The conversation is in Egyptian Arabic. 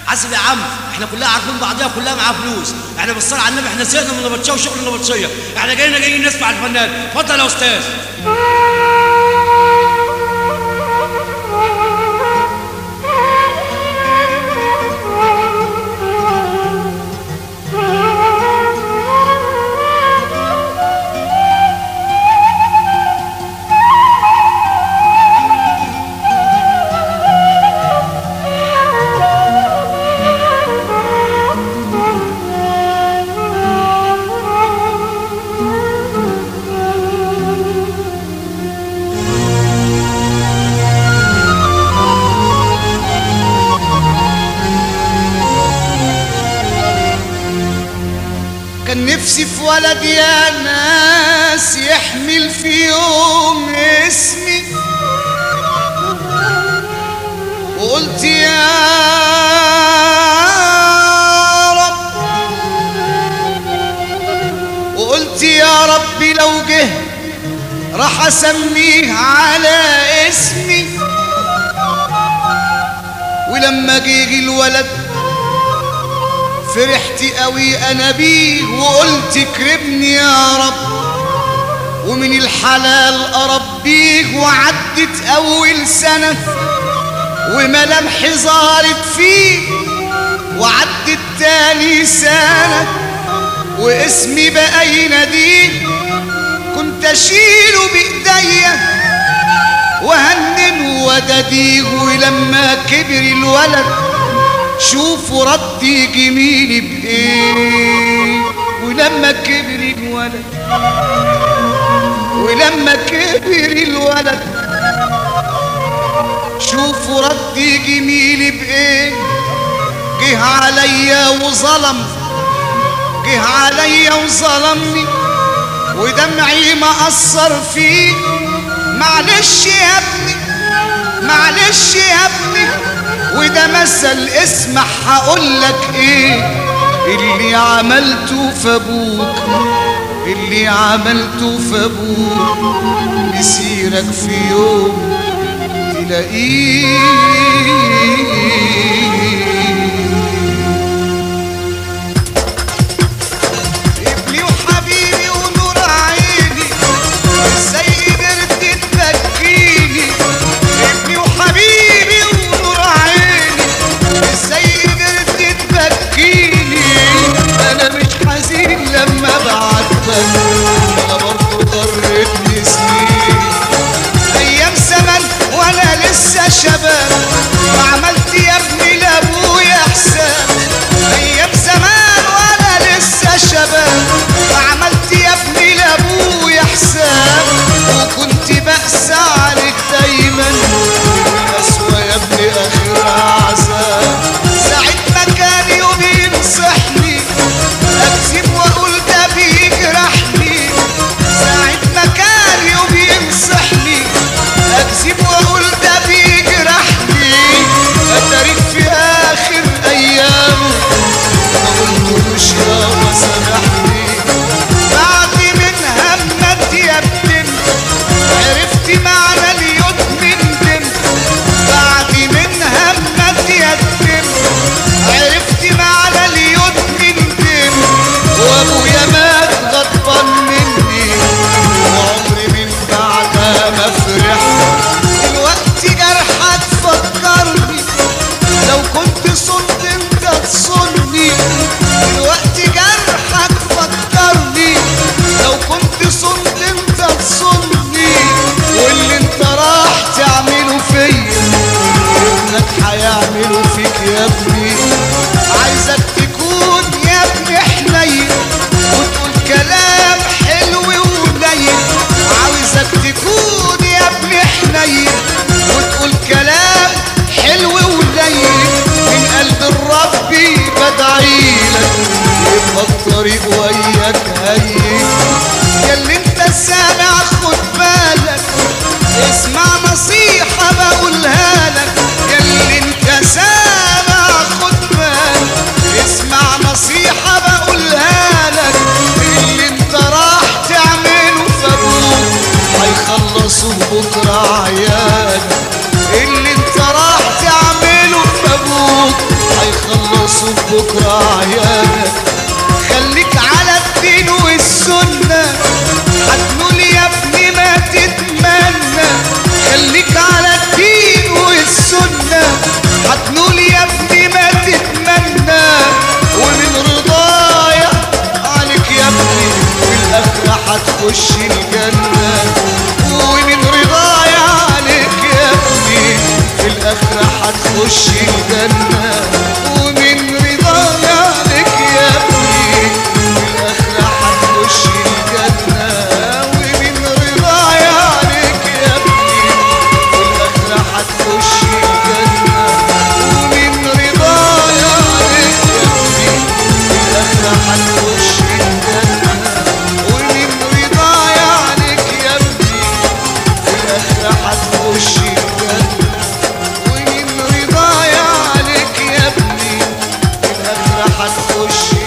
حسب يا عم احنا كلها عارفين بعضيها كلها معاها فلوس احنا بصينا على النبي احنا زهقنا من النبطشيه وشغل النبطشيه احنا جايين جايين نسمع الفنان اتفضل يا استاذ كان نفسي في ولد يا ناس يحمل في يوم اسمي وقلت يا رب وقلت يا ربي لو جه راح اسميه على اسمي ولما جه الولد فرحت قوي انا بيه وقلت اكرمني يا رب ومن الحلال اربيه وعدت اول سنة وملامحي ظهرت فيه وعدت تاني سنة واسمي بقى يناديه كنت اشيله بايديا وهننه وداديه ولما كبر الولد شوفوا ردي جميل بايه ولما كبر الولد ولما كبر الولد شوفوا ردي جميل بايه جه عليا وظلم جه عليا وظلمني ودمعي ما اثر فيه معلش يا ابني معلش يا ابني وده مثل اسمع هقولك ايه اللي عملته في ابوك اللي عملته في ابوك مسيرك في يوم تلاقيه ابني وحبيبي ونور عيني ازاي قدرت تبكيني ابني وحبيبي ونور عيني ازاي قدرت تبكيني انا مش حزين لما بعدتك انا برضه ضرتني سنين ايام زمن وانا لسه شباب وعملت يا ابني لابويا حساب ايام زمان وانا لسه شباب وعملت يا ابني لابويا حساب وكنت بأس عليك دايما القسوة يا ابني اخرها عذاب ساعة ما كان يوم ينصحني اكذب واقول ده بيجرحني ساعة ما كان يوم ينصحني اكذب واقول ده بيجرحني اتاريك في اخر ايامه ما قلتلوش يابا سامحني بعد من همك يا بنت عرفت معنى اليوم من بنت بعد من همك يا بنت عرفت معنى اليوم من بنت وابويا مات غضبان مني وعمري من بعدها ما فرحت الوقت جرحك فكرني لو كنت صنت انت تصني الوقت جرحك فكرني لو كنت صنت انت تصني واللي انت راح تعمله فيا ابنك هيعمله فيك يا ابني عايزك تكون يا ابني حنين وتقول كلام حلو وقليل عاوزك تكون يا ابني حنين وتقول كلام حلو وقليل من قلب الرب بدعيلك يبقى الطريق وياك هين يا اللي انت سامع خد بالك اسمع نصيحة بقولها لك يا اللي انت سامع خد بالك اسمع نصيحة بقولها لك اللي انت راح تعمله في ابوك هيخلصوا بكرة عيالك اللي انت راح تعمله في ابوك هيخلصوا بكرة عيانك خليك على الدين والسنة هتنول يا ابني ما تتمنى خليك على الدين والسنة هتنول يا ابني ما تتمنى ومن رضايا عليك يا ابني في الآخرة هتخش الجنة ومن رضايا عليك يا ابني في الآخرة هتخش الجنة ومن رضايا عليك يا ابني في الآخرة هتخش الجنة ومن رضايا عليك يا ابني في الآخرة هتخش الجنة ومن رضايا عليك يا ابني في الآخرة هتخش الجنة ومن رضايا عليك يا ابني في الآخرة هتخش الجنة ومن رضايا عليك يا ابني في الآخرة هتخش